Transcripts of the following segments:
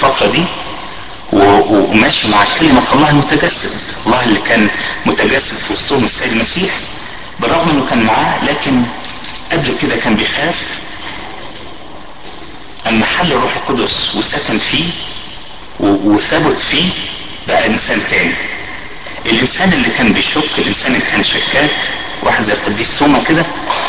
الفترة دي وماشي مع كلمة الله المتجسد الله اللي كان متجسد في وسطهم السيد المسيح بالرغم انه كان معاه لكن قبل كده كان بيخاف اما حل الروح القدس وسكن فيه وثبت فيه بقى انسان تاني الانسان اللي كان بيشك الانسان اللي كان شكاك واحد زي القديس توما كده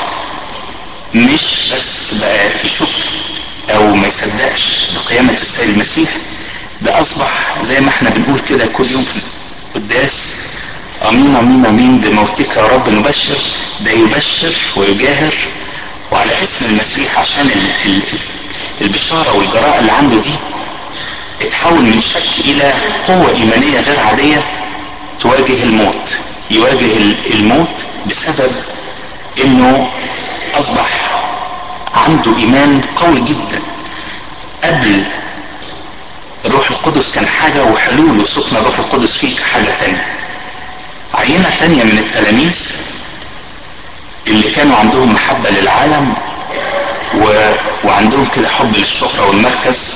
مش بس بقى يشك او ما يصدقش بقيامة السيد المسيح ده اصبح زي ما احنا بنقول كده كل يوم في القداس امين امين امين بموتك يا رب نبشر ده يبشر ويجاهر وعلى اسم المسيح عشان ال ال البشارة والجراءة اللي عنده دي اتحول من شك الى قوة ايمانية غير عادية تواجه الموت يواجه الموت بسبب انه اصبح عنده ايمان قوي جدا قبل الروح القدس كان حاجة وحلول وسكن الروح القدس فيك حاجة تانية عينة تانية من التلاميذ اللي كانوا عندهم محبة للعالم و... وعندهم كده حب للشهرة والمركز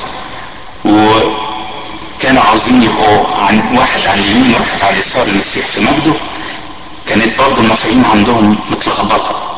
وكانوا عاوزين يبقوا عن واحد على اليمين واحد على اليسار المسيح في مجده كانت برضه المفاهيم عندهم متلخبطة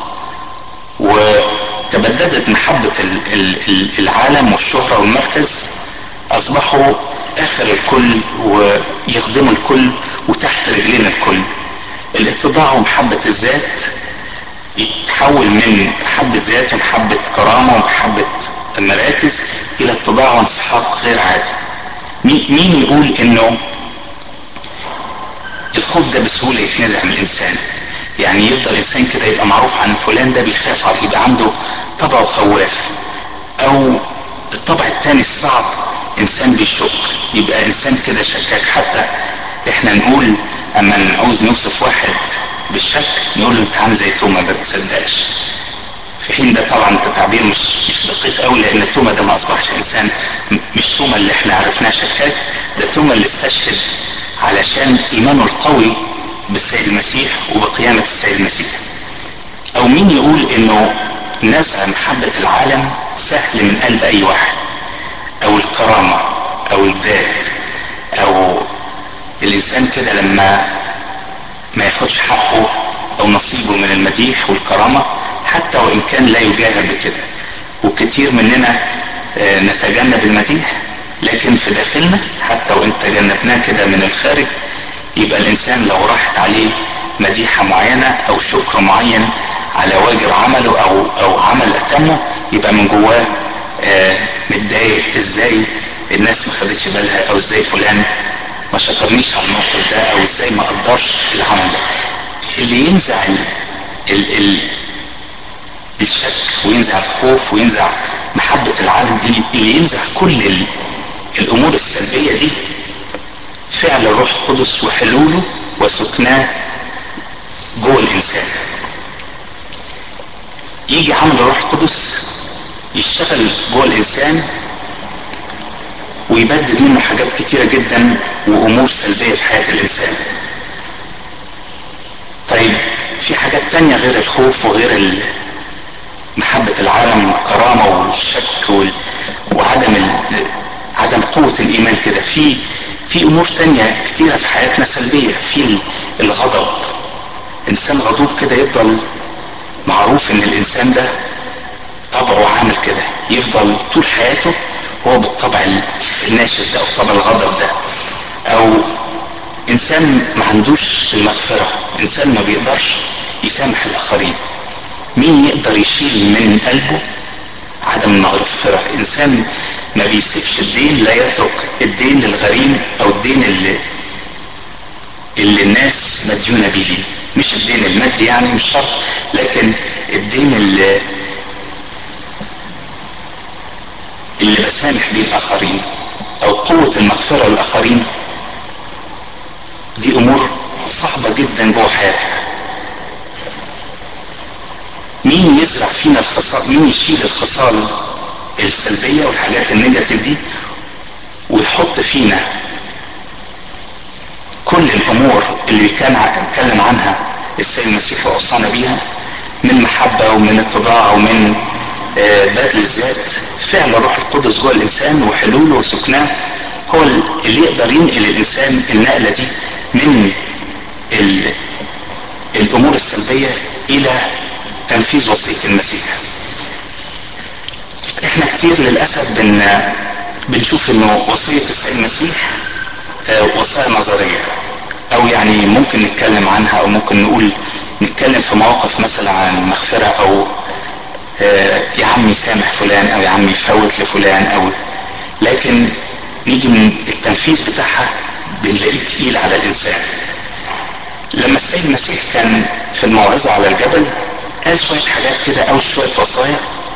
وتبددت محبة العالم والشهرة والمركز أصبحوا آخر الكل ويخدموا الكل وتحت رجلين الكل الاتضاع ومحبة الذات يتحول من محبة ذات ومحبة كرامة ومحبة المراكز إلى اتضاع وانسحاق غير عادي مين يقول إنه الخوف ده بسهولة يتنزع من الإنسان يعني يفضل إنسان كده يبقى معروف عن فلان ده بيخاف عليه يبقى عنده طبع خواف أو الطبع الثاني الصعب إنسان بيشك يبقى إنسان كده شكاك حتى إحنا نقول أما نعوز نوصف واحد بالشك نقول له أنت عامل زي توما ما بتصدقش في حين ده طبعا ده تعبير مش مش دقيق قوي لان توما ده ما اصبحش انسان مش توما اللي احنا عرفناه شكاك ده توما اللي استشهد علشان ايمانه القوي بالسيد المسيح وبقيامة السيد المسيح او مين يقول انه نزع محبة العالم سهل من قلب اي واحد او الكرامة او الذات او الانسان كده لما ما ياخدش حقه او نصيبه من المديح والكرامة حتى وان كان لا يجاهر بكده وكتير مننا نتجنب المديح لكن في داخلنا حتى وان تجنبناه كده من الخارج يبقى الانسان لو راحت عليه مديحة معينة او شكر معين على واجب عمله او او عمل اتمه يبقى من جواه متضايق ازاي الناس ما خدتش بالها او ازاي فلان ما شكرنيش على الموقف ده او ازاي ما قدرش العمل ده اللي ينزع ال ال الشك وينزع الخوف وينزع محبة العالم اللي ينزع كل ال الامور السلبية دي فعل الروح القدس وحلوله وسكناه جوه الانسان يجي عمل الروح القدس يشتغل جوه الانسان ويبدد منه حاجات كتيرة جدا وامور سلبية في حياة الانسان طيب في حاجات تانية غير الخوف وغير محبة العالم والكرامة والشك وال... وعدم ال... عدم قوة الإيمان كده في في أمور تانية كتيرة في حياتنا سلبية في الغضب إنسان غضوب كده يفضل معروف إن الإنسان ده طبعه عامل كده يفضل طول حياته هو بالطبع الناشف ده أو طبع الغضب ده أو إنسان ما عندوش المغفرة إنسان ما بيقدرش يسامح الآخرين مين يقدر يشيل من قلبه عدم المغفرة إنسان ما بيسيبش الدين لا يترك الدين للغريم أو الدين اللي اللي الناس مديونة به مش الدين المادي يعني مش شرط لكن الدين اللي اللي بسامح بيه الآخرين أو قوة المغفرة للآخرين دي أمور صعبة جدا جوه حياتنا مين يزرع فينا الخصال مين يشيل الخصال السلبية والحاجات النيجاتيف دي ويحط فينا كل الامور اللي كان اتكلم عنها السيد المسيح ووصانا بيها من محبة ومن اتضاع ومن بذل الذات فعل الروح القدس جوه الانسان وحلوله وسكناه هو اللي يقدر ينقل الانسان النقله دي من ال... الامور السلبيه الى تنفيذ وصيه المسيح احنا كتير للاسف بن بنشوف انه وصيه السيد المسيح وصايا نظريه او يعني ممكن نتكلم عنها او ممكن نقول نتكلم في مواقف مثلا عن المغفره او يا عمي سامح فلان او يا عمي فوت لفلان او لكن نيجي من التنفيذ بتاعها بنلاقيه تقيل على الانسان لما السيد المسيح كان في الموعظة على الجبل قال شوية حاجات كده او شوية وصايا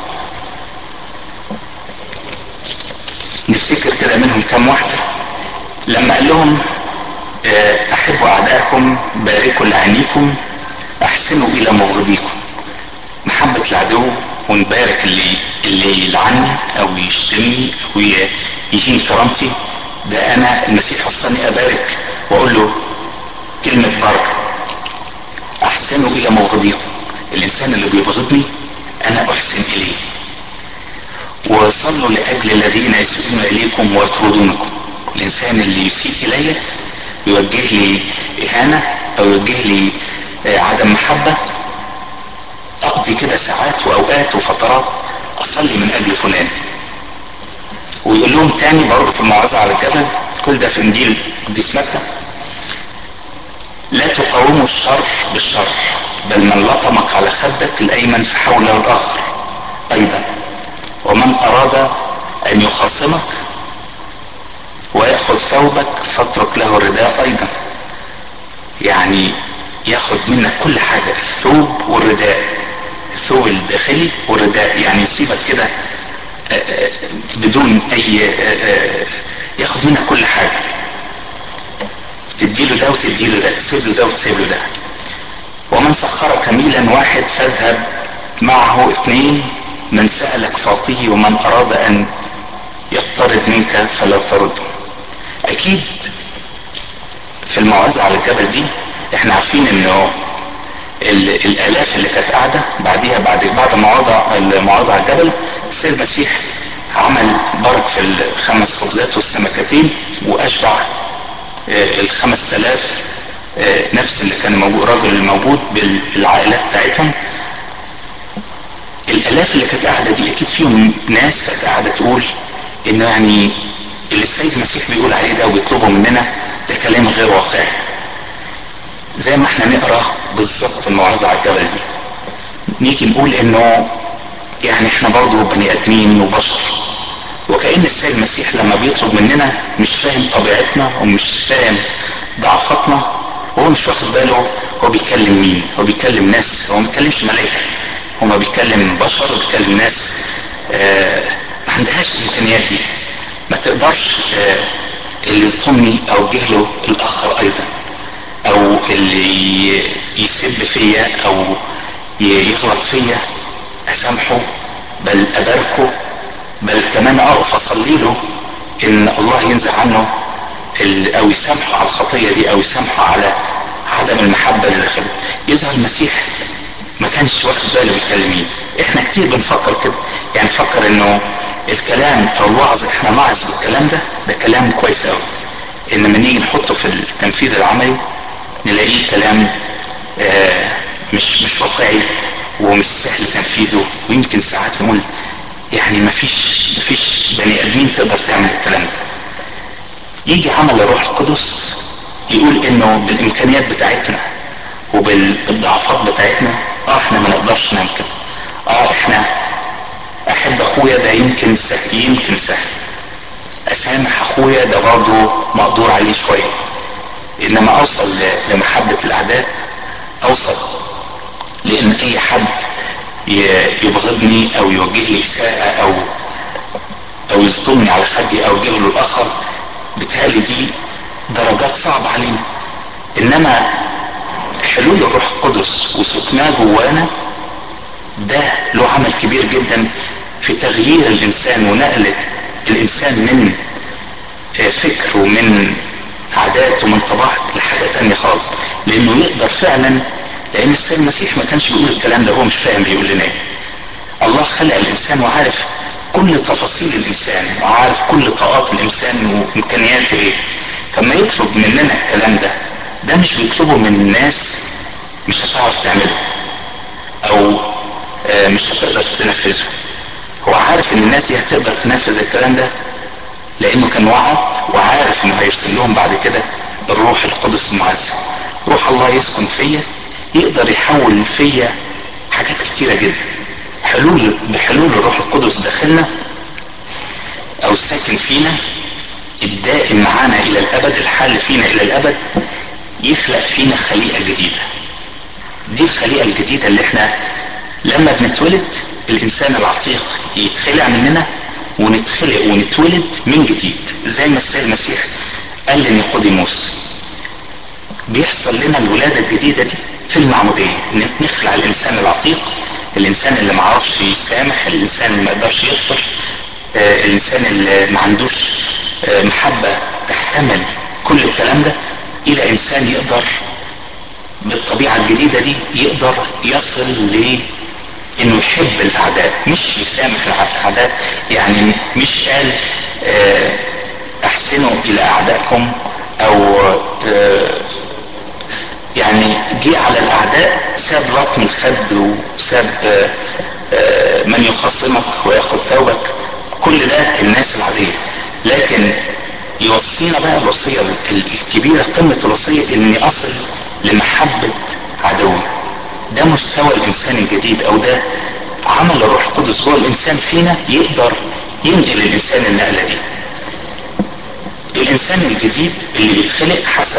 نفتكر كده منهم كم واحدة لما قال لهم احبوا اعدائكم باركوا لعينيكم احسنوا الى مبغضيكم محبة العدو ونبارك اللي اللي يلعني او يشتمني او يهين كرامتي ده انا المسيح وصاني ابارك واقول له كلمة بركة احسنوا الى مبغضيكم الانسان اللي بيبغضني انا احسن اليه وصلوا لاجل الذين يسيئون اليكم ويطردونكم الانسان اللي يسيء الي يوجه لي اهانة او يوجه لي عدم محبة اقضي كده ساعات واوقات وفترات اصلي من اجل فلان ويقول لهم تاني برضه في الموعظة على الجبل كل ده في انجيل قديس متى لا تقاوموا الشر بالشر بل من لطمك على خدك الايمن فحوله الاخر ايضا ومن اراد ان يخاصمك وياخذ ثوبك فاترك له الرداء ايضا يعني ياخد منك كل حاجه الثوب والرداء الثوب الداخلي والرداء يعني يسيبك كده بدون اي ياخد منك كل حاجه تديله ده وتديله ده تسيب له ده وتسيب له ده ومن سخرك ميلا واحد فاذهب معه اثنين من سألك فاعطيه ومن أراد أن يطرد منك فلا ترده أكيد في الموعظة على الجبل دي احنا عارفين انه الالاف اللي كانت قاعده بعديها بعد بعد مواضع المواضع على الجبل السيد المسيح عمل بارك في الخمس خبزات والسمكتين واشبع الخمس تلاف نفس اللي كان موجود الراجل الموجود بالعائلات بتاعتهم الالاف اللي كانت قاعده دي اكيد فيهم ناس كانت قاعده تقول انه يعني اللي السيد المسيح بيقول عليه ده وبيطلبه مننا ده كلام غير واقعي زي ما احنا نقرا بالظبط الموعظه على الجبل دي نيجي نقول انه يعني احنا برضه بني ادمين وبشر وكأن السيد المسيح لما بيطلب مننا مش فاهم طبيعتنا ومش فاهم ضعفاتنا وهو مش واخد باله هو بيكلم مين هو بيكلم ناس هو ما بيكلمش ملائكه هو ما بيكلم بشر وبيكلم ناس آه ما عندهاش الامكانيات دي ما تقدرش آه اللي يظلمني اوجه له الاخر ايضا او اللي يسب فيا او يغلط فيا اسامحه بل اباركه بل كمان اقف اصلي له ان الله ينزع عنه او يسامحه على الخطيه دي او يسامحه على عدم المحبه اللي داخله يظهر المسيح ما كانش واخد باله بيتكلم مين احنا كتير بنفكر كده يعني نفكر انه الكلام او الوعظ احنا نعظ بالكلام ده ده كلام كويس قوي انما نيجي نحطه في التنفيذ العملي نلاقيه كلام آه مش مش واقعي ومش سهل تنفيذه ويمكن ساعات نقول يعني ما فيش ما فيش بني ادمين تقدر تعمل الكلام ده يجي عمل الروح القدس يقول انه بالامكانيات بتاعتنا وبالضعفات بتاعتنا اه احنا ما نقدرش نعمل كده اه احنا احب اخويا ده يمكن سهل يمكن سهل اسامح اخويا ده برضه مقدور عليه شويه انما اوصل لمحبه الاعداء اوصل لان اي حد يبغضني او يوجه لي اساءة او او يظلمني على خدي او اوجه له الاخر بتهيألي دي درجات صعبة علينا انما حلول الروح القدس وسكناه جوانا ده له عمل كبير جدا في تغيير الانسان ونقل الانسان من فكر ومن عادات ومن طباع لحاجة تانية خالص لانه يقدر فعلا لان السيد المسيح ما كانش بيقول الكلام ده هو مش فاهم بيقول لنا ايه الله خلق الانسان وعارف كل تفاصيل الانسان وعارف كل طاقات الانسان وامكانياته ايه فما يطلب مننا الكلام ده ده مش بيطلبه من الناس مش هتعرف تعمله او مش هتقدر تنفذه هو عارف ان الناس دي هتقدر تنفذ الكلام ده لانه كان وعد وعارف انه هيرسل لهم بعد كده الروح القدس المعزي روح الله يسكن فيا يقدر يحول فيا حاجات كتيرة جدا حلول بحلول الروح القدس داخلنا او الساكن فينا الدائم معانا الى الابد الحال فينا الى الابد يخلق فينا خليقة جديدة دي الخليقة الجديدة اللي احنا لما بنتولد الانسان العتيق يتخلع مننا ونتخلق ونتولد من جديد زي ما السيد المسيح قال لنيقوديموس بيحصل لنا الولادة الجديدة دي في المعمودية نخلع الانسان العتيق الانسان اللي معرفش يسامح الانسان اللي ما يقدرش يغفر آه الانسان اللي ما عندوش آه محبة تحتمل كل الكلام ده الى انسان يقدر بالطبيعة الجديدة دي يقدر يصل ل انه يحب الاعداء مش يسامح الاعداء يعني مش قال آه احسنوا الى اعدائكم او يعني جه على الاعداء ساب لطم الخد وساب من يخاصمك وياخذ ثوبك كل ده الناس العادية لكن يوصينا بقى الوصية الكبيرة قمة الوصية اني اصل لمحبة عدوي ده مستوى الانسان الجديد او ده عمل الروح القدس جوه الانسان فينا يقدر ينقل الانسان النقلة دي الانسان الجديد اللي بيتخلق حسب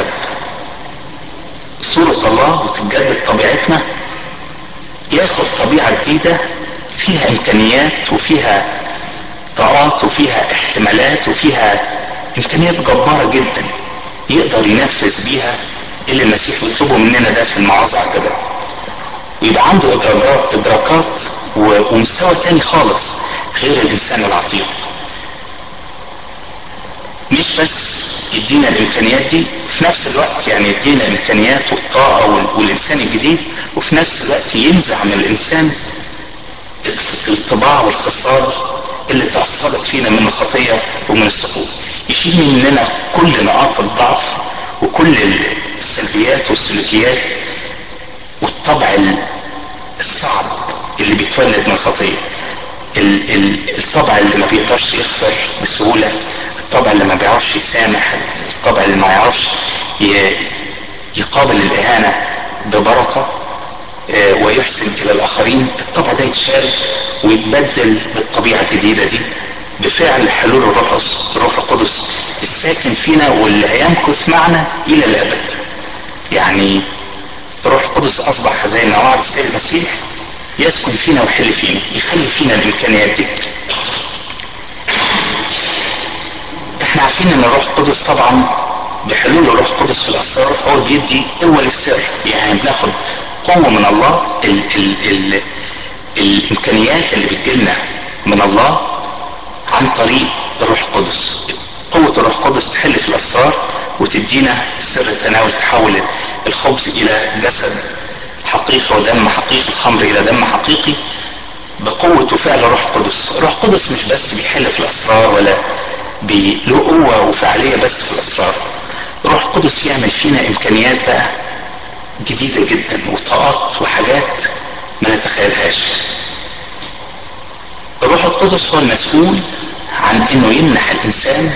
صورة الله وتتجدد طبيعتنا ياخد طبيعة جديدة فيها امكانيات وفيها طاقات وفيها احتمالات وفيها امكانيات جبارة جدا يقدر ينفذ بيها اللي المسيح بيطلبه مننا ده في المعاذ على الجبل ويبقى عنده ادراكات ادراكات ومستوى تاني خالص غير الانسان العتيق مش بس يدينا الامكانيات دي في نفس الوقت يعني يدينا الامكانيات والطاقه والانسان الجديد وفي نفس الوقت ينزع من الانسان الطباع والخصال اللي تأصلت فينا من الخطية ومن السقوط يشيل مننا كل نقاط الضعف وكل السلبيات والسلوكيات والطبع الصعب اللي بيتولد من الخطية الطبع اللي ما بيقدرش يغفر بسهولة الطبع اللي ما بيعرفش يسامح الطبع اللي ما يعرفش يقابل الإهانة ببركة ويحسن إلى الآخرين الطبع ده يتشال ويتبدل بالطبيعة الجديدة دي بفعل حلول الروح الروح القدس الساكن فينا واللي هيمكث معنا إلى الأبد يعني الروح القدس أصبح زي ما وعد السيد المسيح يسكن فينا ويحل فينا يخلي فينا الإمكانيات دي احنا عارفين ان الروح القدس طبعا بحلول الروح القدس في الاسرار هو بيدي قوه للسر يعني بناخد قوه من الله ال ال ال الامكانيات اللي بتجيلنا من الله عن طريق الروح القدس قوة الروح القدس تحل في الأسرار وتدينا سر التناول تحول الخبز إلى جسد حقيقي ودم حقيقي الخمر إلى دم حقيقي بقوة وفعل الروح القدس الروح القدس مش بس بيحل في الأسرار ولا له قوة وفعالية بس في الأسرار الروح القدس يعمل فينا إمكانيات بقى جديدة جدا وطاقات وحاجات ما نتخيلهاش الروح القدس هو المسؤول عن انه يمنح الانسان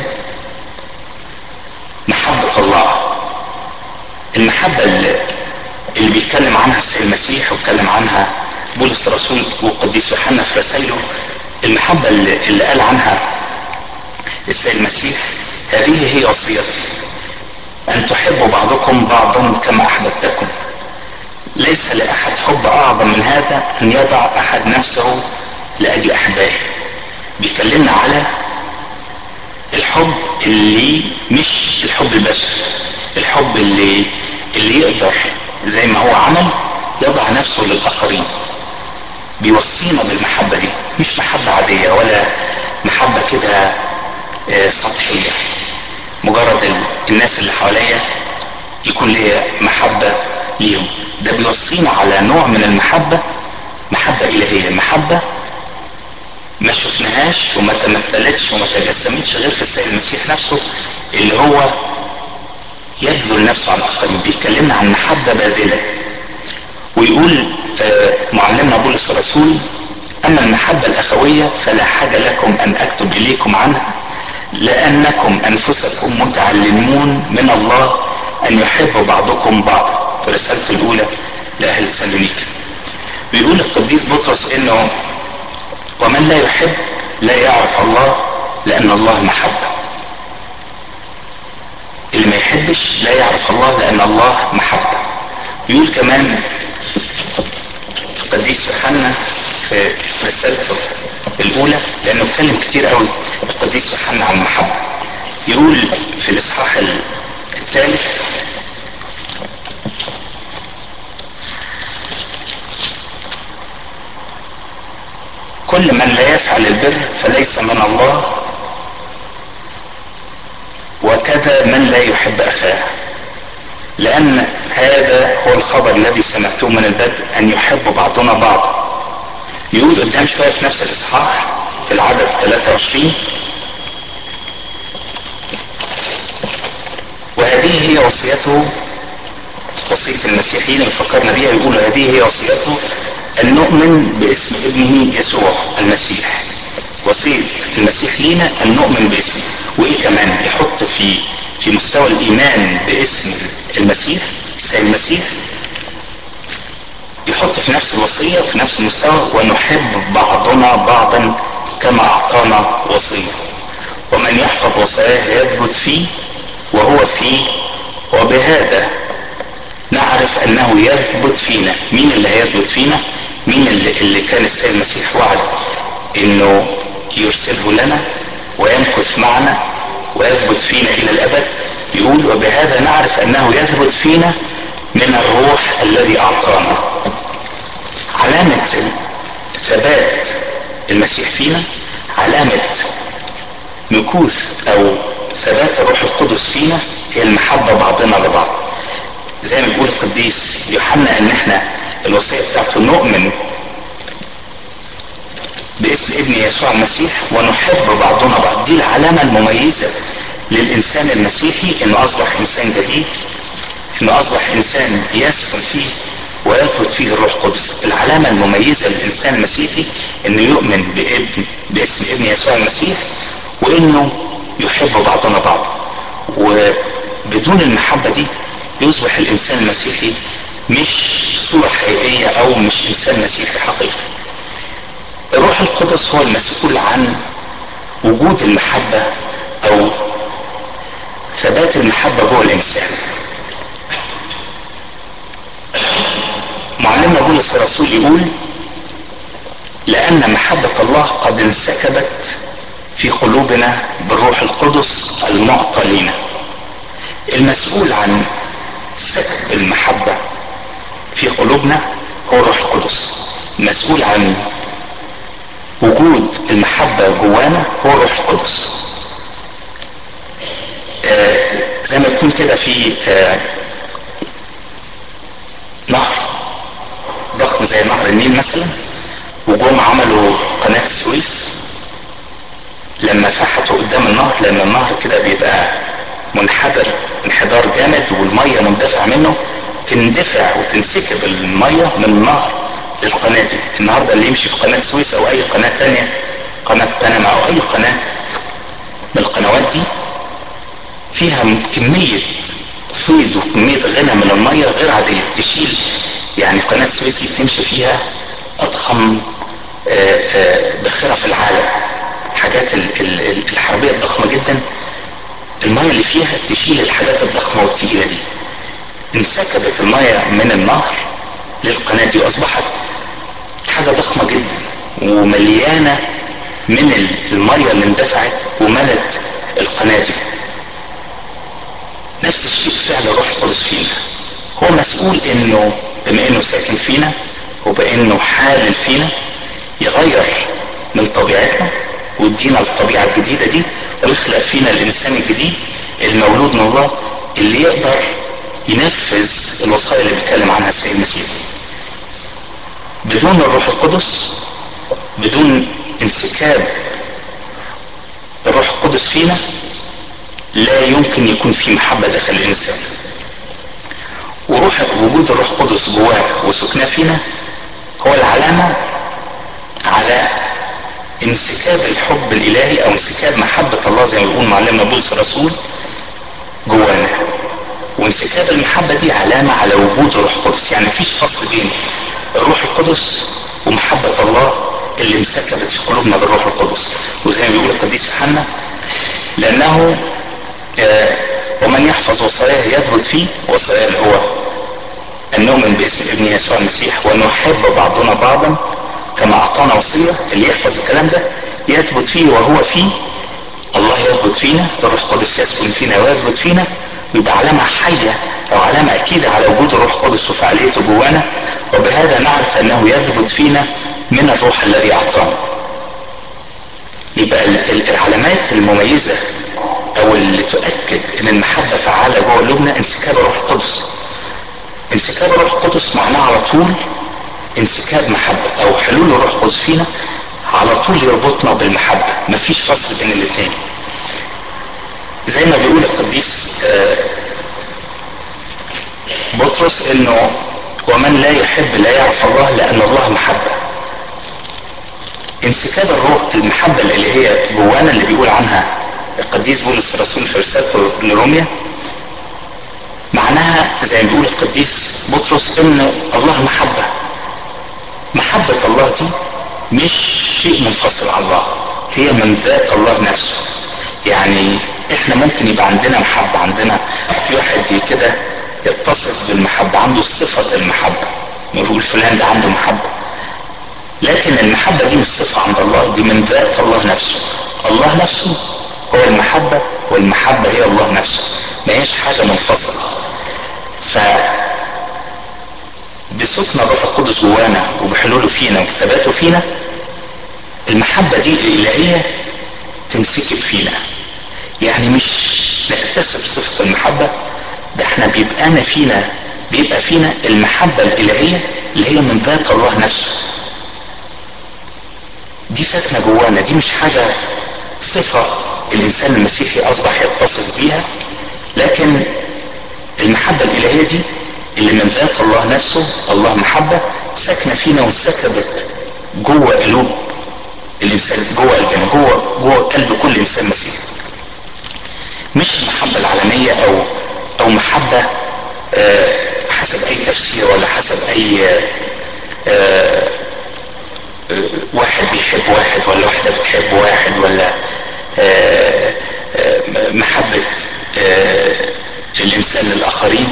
محبة الله المحبة اللي, اللي بيتكلم عنها السيد المسيح واتكلم عنها بولس الرسول والقديس يوحنا في رسائله المحبة اللي, اللي قال عنها السيد المسيح هذه هي وصيتي أن تحبوا بعضكم بعضا كما أحببتكم ليس لأحد حب أعظم من هذا أن يضع أحد نفسه لأجل أحبائه بيكلمنا على الحب اللي مش الحب البشري الحب اللي اللي يقدر زي ما هو عمل يضع نفسه للآخرين بيوصينا بالمحبة دي مش محبة عادية ولا محبة كده سطحية مجرد الناس اللي حواليا يكون ليا محبة ليهم ده بيوصينا على نوع من المحبة محبة إلهية محبة ما شفناهاش وما تمثلتش وما تجسمتش غير في السيد المسيح نفسه اللي هو يبذل نفسه عن الاخرين بيكلمنا عن محبه باذله ويقول معلمنا بولس الرسول اما المحبه الاخويه فلا حاجه لكم ان اكتب اليكم عنها لانكم انفسكم متعلمون من الله ان يحب بعضكم بعضا في رسالته الاولى لاهل تسالونيكا بيقول القديس بطرس انه ومن لا يحب لا يعرف الله لان الله محبه اللي ما يحبش لا يعرف الله لان الله محبه يقول كمان القديس يوحنا في في رسالته الاولى لانه اتكلم كتير قوي القديس يوحنا عن المحبه يقول في الاصحاح الثالث كل من لا يفعل البر فليس من الله وكذا من لا يحب اخاه لان هذا هو الخبر الذي سمعته من البدء ان يحب بعضنا بعضا يقول قدام شويه في نفس الاصحاح في العدد 23 وهذه هي وصيته وصية المسيحيين اللي فكرنا بيها يقول هذه هي وصيته أن نؤمن باسم ابنه يسوع المسيح وصية المسيح لينا أن نؤمن باسمه وإيه كمان يحط في في مستوى الإيمان باسم المسيح السيد المسيح يحط في نفس الوصية وفي نفس المستوى ونحب بعضنا بعضا كما أعطانا وصية ومن يحفظ وصاياه يثبت فيه وهو فيه وبهذا نعرف انه يثبت فينا مين اللي هيثبت فينا مين اللي, اللي كان السيد المسيح وعد انه يرسله لنا ويمكث معنا ويثبت فينا الى الابد يقول وبهذا نعرف انه يثبت فينا من الروح الذي اعطانا علامة ثبات المسيح فينا علامة مكوث او ثبات الروح القدس فينا هي المحبة بعضنا لبعض زي ما بيقول القديس يوحنا ان احنا الوصية بتاعته نؤمن باسم ابن يسوع المسيح ونحب بعضنا بعض دي العلامة المميزة للإنسان المسيحي إنه أصبح إنسان جديد إنه أصبح إنسان يسكن فيه ويثبت فيه الروح القدس العلامة المميزة للإنسان المسيحي إنه يؤمن بابن باسم ابن يسوع المسيح وإنه يحب بعضنا بعض وبدون المحبة دي يصبح الإنسان المسيحي مش صورة حقيقية أو مش إنسان مسيحي حقيقي الروح القدس هو المسؤول عن وجود المحبة أو ثبات المحبة جوه الإنسان معلمنا بولس الرسول يقول لأن محبة الله قد انسكبت في قلوبنا بالروح القدس المعطى لنا المسؤول عن سكب المحبة في قلوبنا هو الروح القدس مسؤول عن وجود المحبة جوانا هو الروح القدس آه زي ما يكون كده في آه نهر ضخم زي نهر النيل مثلا وجم عملوا قناة السويس لما فحتوا قدام النهر لان النهر كده بيبقى منحدر انحدار جامد والمية مندفع منه تندفع وتنسكب المية من النهر للقناة دي النهاردة اللي يمشي في قناة سويس او اي قناة تانية قناة بنما او اي قناة من القنوات دي فيها كمية فيض وكمية غنى من المية غير عادية تشيل يعني قناة سويس اللي تمشي فيها اضخم باخرة في العالم حاجات الحربية الضخمة جدا المية اللي فيها تشيل الحاجات الضخمة والتقيلة دي انسكبت المية من النهر للقناة دي واصبحت حاجة ضخمة جدا ومليانة من المية اللي اندفعت وملت القناة دي نفس الشيء فعل الروح القدس فينا هو مسؤول انه بما انه ساكن فينا وبانه حالل فينا يغير من طبيعتنا ويدينا الطبيعة الجديدة دي ويخلق فينا الانسان الجديد المولود من الله اللي يقدر ينفذ الوصايا اللي بيتكلم عنها السيد المسيح بدون الروح القدس بدون انسكاب الروح القدس فينا لا يمكن يكون في محبة داخل الإنسان وروح وجود الروح القدس جواه وسكناه فينا هو العلامة على انسكاب الحب الإلهي أو انسكاب محبة الله زي ما بيقول معلمنا بولس الرسول جوانا وانسكاب المحبة دي علامة على وجود الروح القدس يعني مفيش فصل بين الروح القدس ومحبة الله اللي انسكبت في قلوبنا بالروح القدس وزي ما بيقول القديس يوحنا لأنه آه ومن يحفظ وصاياه يثبت فيه وصاياه اللي هو أن نؤمن باسم ابن يسوع المسيح وأن نحب بعضنا بعضا كما أعطانا وصية اللي يحفظ الكلام ده يثبت فيه وهو فيه الله يثبت فينا الروح القدس يسكن فينا ويثبت فينا ويبقى علامة حية أو علامة أكيدة على وجود الروح القدس وفعاليته جوانا وبهذا نعرف أنه يثبت فينا من الروح الذي أعطانا يبقى العلامات المميزة أو اللي تؤكد أن المحبة فعالة جوه قلوبنا انسكاب الروح القدس انسكاب الروح القدس معناه على طول انسكاب محبة أو حلول الروح القدس فينا على طول يربطنا بالمحبة مفيش فصل بين الاثنين زي ما بيقول القديس بطرس انه ومن لا يحب لا يعرف الله لان الله محبة انسكاب الروح المحبة اللي هي جوانا اللي بيقول عنها القديس بولس الرسول في رسالته لروميا معناها زي ما بيقول القديس بطرس ان الله محبة محبة الله دي مش شيء منفصل عن الله هي من ذات الله نفسه يعني احنا ممكن يبقى عندنا محبة عندنا في واحد كده يتصف بالمحبة عنده صفة المحبة نقول فلان ده عنده محبة لكن المحبة دي مش صفة عند الله دي من ذات الله نفسه الله نفسه هو المحبة والمحبة هي الله نفسه ما هيش حاجة منفصلة ف بسكن الروح القدس جوانا وبحلوله فينا وبثباته فينا المحبة دي الإلهية تنسكب فينا يعني مش نكتسب صفة المحبة ده احنا بيبقى فينا بيبقى فينا المحبة الإلهية اللي هي من ذات الله نفسه دي ساكنة جوانا دي مش حاجة صفة الإنسان المسيحي أصبح يتصف بيها لكن المحبة الإلهية دي اللي من ذات الله نفسه الله محبة ساكنة فينا وانسكبت جوه قلوب الإنسان جوه قلبنا جوه جوه قلب كل إنسان مسيحي مش المحبة العالمية أو أو محبة آه حسب أي تفسير ولا حسب أي آه آه واحد بيحب واحد ولا واحدة بتحب واحد ولا محبة الإنسان للآخرين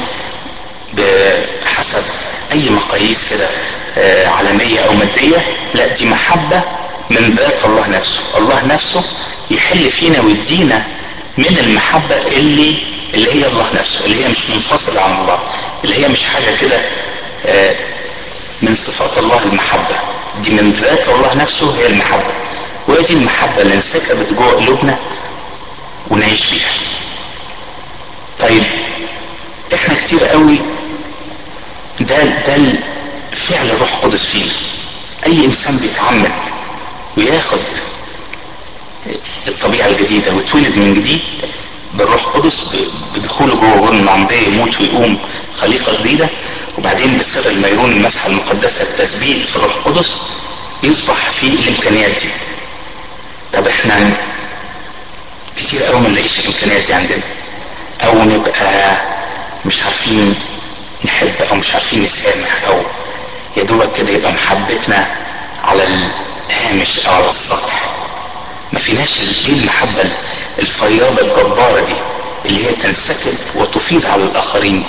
بحسب أي مقاييس كده عالمية أو مادية لا دي محبة من ذات الله نفسه الله نفسه يحل فينا ويدينا من المحبة اللي اللي هي الله نفسه اللي هي مش منفصلة عن الله اللي هي مش حاجة كده من صفات الله المحبة دي من ذات الله نفسه هي المحبة وهي دي المحبة اللي انسكبت جوه قلوبنا ونعيش فيها طيب احنا كتير قوي ده ده فعل الروح القدس فينا اي انسان بيتعمد وياخد الطبيعة الجديدة ويتولد من جديد بالروح القدس بدخوله جوه جرن العمدية يموت ويقوم خليقة جديدة وبعدين بسر الميرون المسحة المقدسة التثبيت في الروح القدس يصبح فيه الامكانيات دي طب احنا كتير قوي ما نلاقيش الامكانيات دي عندنا او نبقى مش عارفين نحب او مش عارفين نسامح او يا دوبك كده يبقى محبتنا على الهامش او على السطح ما فيناش دي المحبة الفياضة الجبارة دي اللي هي تنسكب وتفيض على الاخرين دي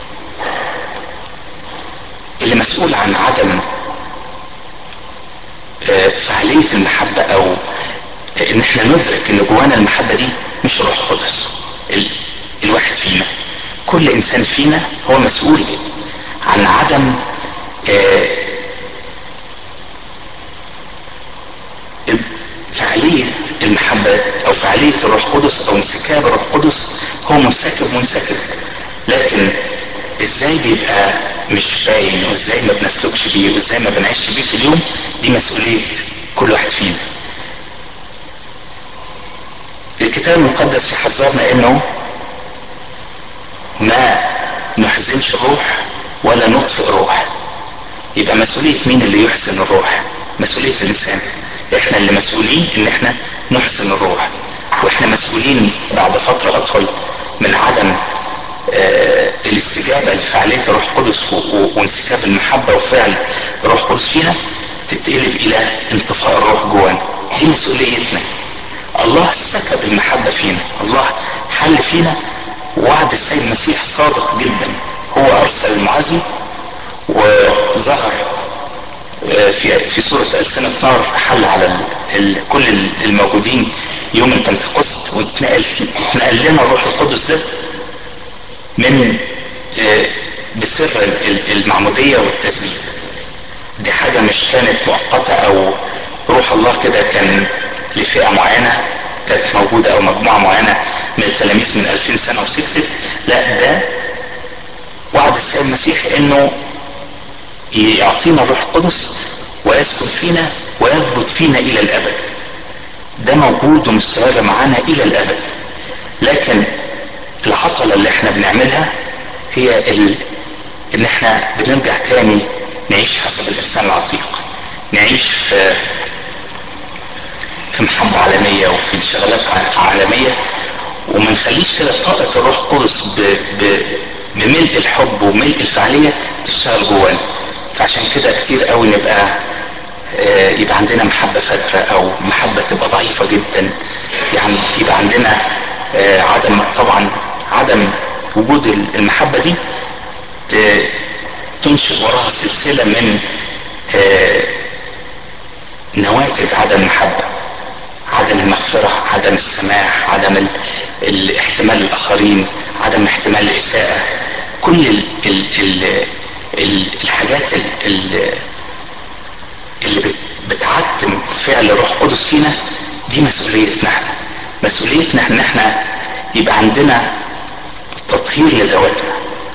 اللي مسؤول عن عدم فعالية المحبة او ان احنا ندرك ان جوانا المحبة دي مش روح قدس ال... الواحد فينا كل انسان فينا هو مسؤول عن عدم آه فعالية المحبة او فعالية الروح القدس او انسكاب الروح القدس هو منسكب منسكب لكن ازاي بيبقى مش باين وازاي ما بنسلكش بيه وازاي ما بنعيش بيه في اليوم دي مسؤولية كل واحد فينا الكتاب المقدس يحذرنا انه ما نحزنش الروح ولا نطفئ الروح يبقى مسؤولية مين اللي يحزن الروح مسؤولية الانسان احنا اللي مسؤولين ان احنا نحزن الروح واحنا مسؤولين بعد فترة اطول من عدم آه الاستجابة لفعالية الروح القدس وانسكاب المحبة وفعل الروح القدس فينا تتقلب الى انطفاء الروح جوانا دي مسؤوليتنا الله سكب المحبة فينا الله حل فينا وعد السيد المسيح صادق جدا هو ارسل المعزي وظهر في في سورة ألسنة نار حل على ال ال كل الموجودين يوم البنتقسط واتنقل اتنقل لنا الروح القدس ده من بسر المعمودية والتثبيت دي حاجة مش كانت مؤقتة أو روح الله كده كان لفئة معينة كانت موجودة أو مجموعة معينة من التلاميذ من 2000 سنة وسكتت لا ده وعد السيد المسيح إنه يعطينا الروح القدس ويسكن فينا ويثبت فينا الى الابد ده موجود ومستمر معانا الى الابد لكن العطله اللي احنا بنعملها هي ال... ان احنا بنرجع تاني نعيش حسب الانسان العتيق نعيش في في محبة عالمية وفي انشغالات عالمية وما نخليش كده طاقة الروح القدس ب... ب... بملء الحب وملء الفعالية تشتغل جوانا فعشان كده كتير قوي نبقى آه يبقى عندنا محبة فترة او محبة تبقى ضعيفة جدا يعني يبقى عندنا آه عدم طبعا عدم وجود المحبة دي تنشئ وراها سلسلة من آه نواتج عدم المحبة عدم المغفرة عدم السماح عدم الاحتمال الآخرين عدم احتمال الإساءة كل ال ال ال الحاجات اللي بتعتم فعل الروح القدس فينا دي مسؤوليتنا احنا مسؤوليتنا ان احنا يبقى عندنا تطهير لذواتنا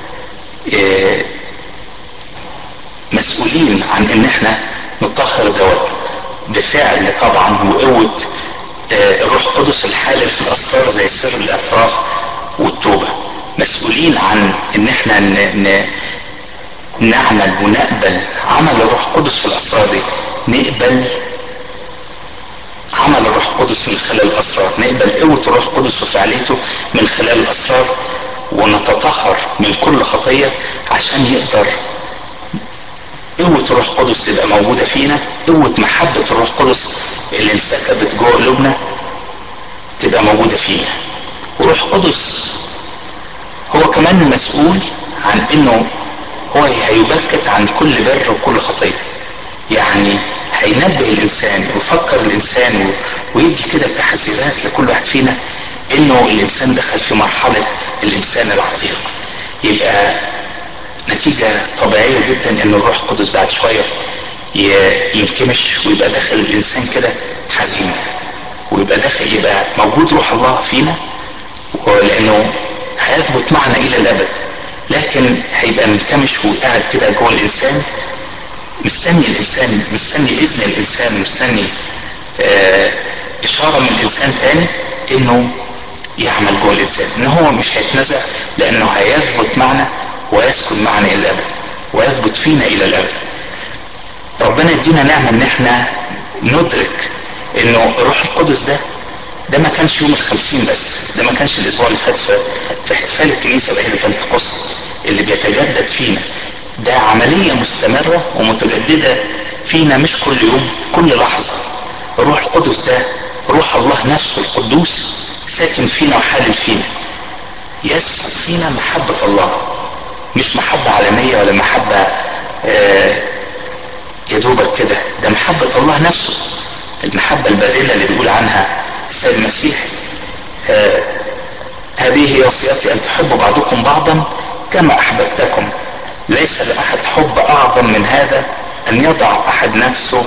مسؤولين عن ان احنا نطهر ذواتنا بفعل طبعا وقوة الروح القدس الحالل في الاسرار زي سر الاعتراف والتوبة مسؤولين عن ان احنا ن... ن... نعمل ونقبل عمل الروح القدس في الاسرار دي نقبل عمل الروح القدس من خلال الاسرار نقبل قوه الروح القدس وفعاليته من خلال الاسرار ونتطهر من كل خطيه عشان يقدر قوة الروح القدس تبقى موجودة فينا قوة محبة الروح القدس اللي انسكبت جوه قلوبنا تبقى موجودة فينا وروح القدس هو كمان مسؤول عن انه هو هيبكت عن كل بر وكل خطيه يعني هينبه الانسان ويفكر الانسان ويدي كده تحذيرات لكل واحد فينا انه الانسان دخل في مرحله الانسان العتيق يبقى نتيجة طبيعية جدا ان الروح القدس بعد شوية ينكمش ويبقى داخل الانسان كده حزين ويبقى داخل يبقى موجود روح الله فينا لانه هيثبت معنا الى الابد لكن هيبقى منكمش وقاعد كده جوه الانسان مستني الانسان مستني اذن الانسان مستني آه اشاره من الانسان تاني انه يعمل جوه الانسان ان هو مش هيتنزع لانه هيثبت معنا ويسكن معنا الى الابد ويثبت فينا الى الابد ربنا يدينا نعمه ان احنا ندرك انه الروح القدس ده ده ما كانش يوم الخمسين بس ده ما كانش الاسبوع اللي فات في احتفال الكنيسه بعيد البنتقسط اللي بيتجدد فينا ده عمليه مستمره ومتجدده فينا مش كل يوم كل لحظه الروح القدس ده روح الله نفسه القدوس ساكن فينا وحالل فينا يسكن فينا محبه الله مش محبه عالميه ولا محبه آه يا دوبك كده ده محبه الله نفسه المحبه الباذله اللي بيقول عنها السيد المسيح آه هذه هي وصيتي ان تحبوا بعضكم بعضا كما احببتكم ليس لاحد حب اعظم من هذا ان يضع احد نفسه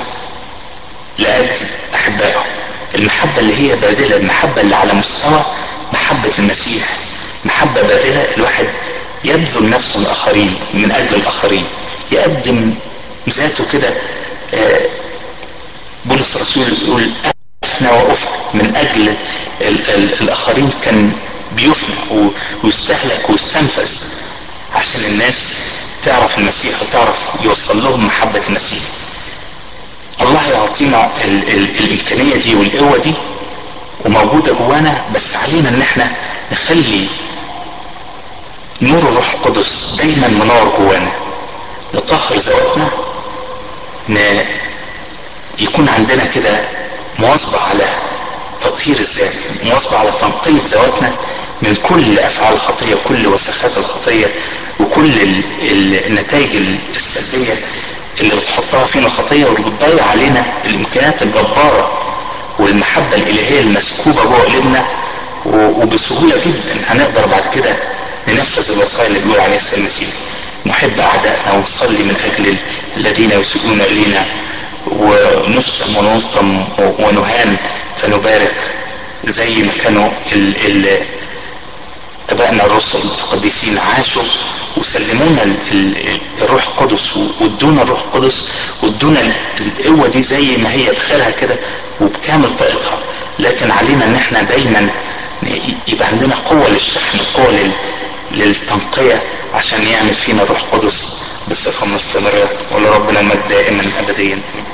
لاجل احبائه المحبه اللي هي باذله المحبه اللي على مستوى محبه المسيح محبه باذله الواحد يبذل نفسه الاخرين من اجل الاخرين يقدم ذاته كده آه بولس الرسول يقول افنى وافنى من اجل ال ال الاخرين كان بيفنى ويستهلك ويستنفذ عشان الناس تعرف المسيح وتعرف يوصل لهم محبة المسيح الله يعطينا ال ال الامكانية دي والقوة دي وموجودة جوانا بس علينا ان احنا نخلي نور الروح القدس دايما منور جوانا نطهر ذواتنا ن... يكون عندنا كده مواظبة على تطهير الذات مواظبة على تنقية ذواتنا من كل افعال الخطية وكل وسخات الخطية وكل ال... النتائج السلبية اللي بتحطها فينا الخطية واللي بتضيع علينا الامكانيات الجبارة والمحبة الالهية المسكوبة جوه قلوبنا وبسهولة جدا هنقدر بعد كده ننفذ الوصايا اللي بيقول عليها السيد المسيح نحب اعدائنا ونصلي من اجل الذين يسيئون الينا ونشتم ونلطم ونهان فنبارك زي ما كانوا ال ال ابائنا الرسل القديسين عاشوا وسلمونا ال ال الروح القدس وادونا الروح القدس وادونا القوه دي زي ما هي بخيرها كده وبكامل طاقتها لكن علينا ان احنا دايما يبقى عندنا قوه للشحن قوه لل للتنقيه عشان يعمل فينا الروح القدس بصفه مستمره ولربنا المجد دائما ابديا